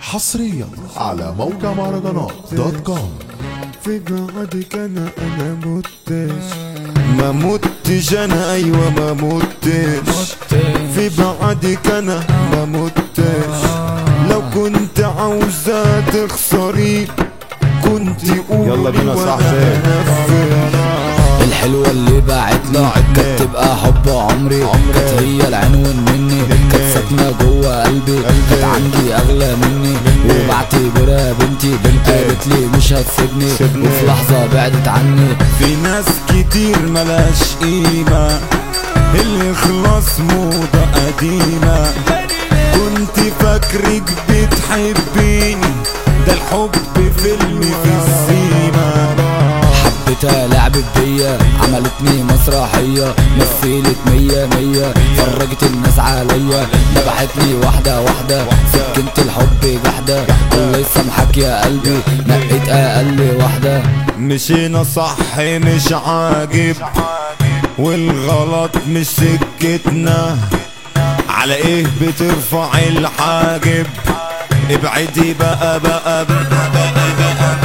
حصريا على موقع مهرجانات دوت كوم في بعدك انا انا متش ما متش انا ايوه ما متش في بعدك انا ما متش لو كنت عاوزة تخسري كنت قولي يلا بينا يا صاحبي. وهنفذ. الحلوة اللي باعتنا كانت تبقى حب عمري كانت هي العنوان مني كانت ساكنة جوه قلبي كانت عندي أغلى مني وبعتبرها بنتي قالت لي مش هتسيبني وفي لحظة بعدت عني في ناس كتير ملاش قيمة اللي خلاص موضة قديمة كنت فاكرك بتحبيني ده الحب فيلم في السيما حبيتها لعبت بيا عملتني مسرحية مثلت مية مية فرجت الناس عليا نبحتني واحدة واحدة سكنت الحب جحدة الله يسامحك يا قلبي نقيت أقل واحدة مشينا صح مش عاجب والغلط مش سكتنا على ايه بترفع الحاجب ابعدي بقى بقى, بقى, بقى, بقى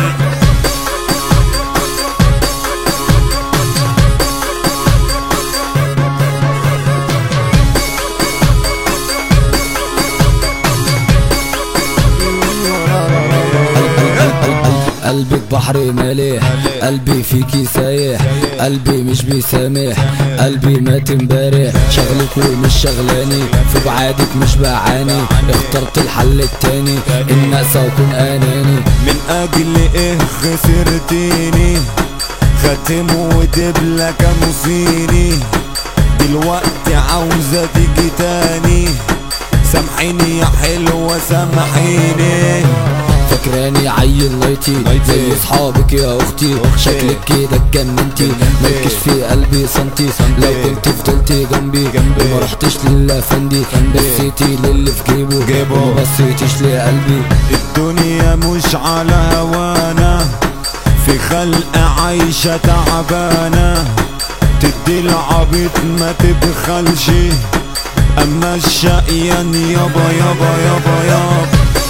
قلبك بحر مالح قلبي فيكي سايح قلبي مش بيسامح قلبي مات امبارح شغلك ومش شغلاني في بعادك مش بعاني اخترت الحل التاني ان اقسى واكون اناني من اجل ايه خسرتيني خاتم ودبلة كانوا صيني دلوقتي عاوزة تيجي تاني سامحيني يا حلوة سامحيني فاكراني عيل لايتي زي اصحابك يا اختي شكلك كده اتجننتي مالكش في قلبي سنتي لو كنت فضلتي جنبي وما رحتش للافندي بصيتي للي في جيبه جيبه. وما بصيتيش لقلبي الدنيا مش على هوانا في خلق عايشة تعبانة تدي العبيط ما تبخلش اما الشقيان يابا يابا يابا يابا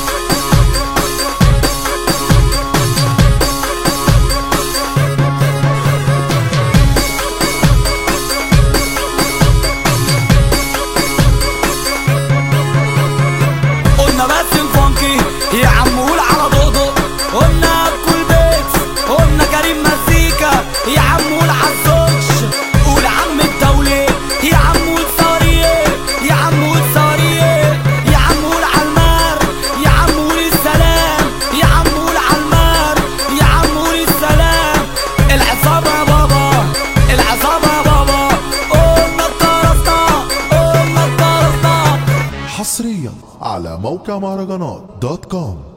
قلنا بس الفانكي يا عم قول على ضوضو قلنا كل بيت قلنا كريم مزيكا يا عم قول عالزوج قول عم الدولة يا عم قول صاريه يا عم قول صاريه يا عم قول عالمار يا عم قول السلام يا عم قول عالمار يا عم قول السلام العصابة يا بابا العصابة يا بابا قلنا اتطرفنا قلنا اتطرفنا حصريا على موقع مهرجانات دوت كوم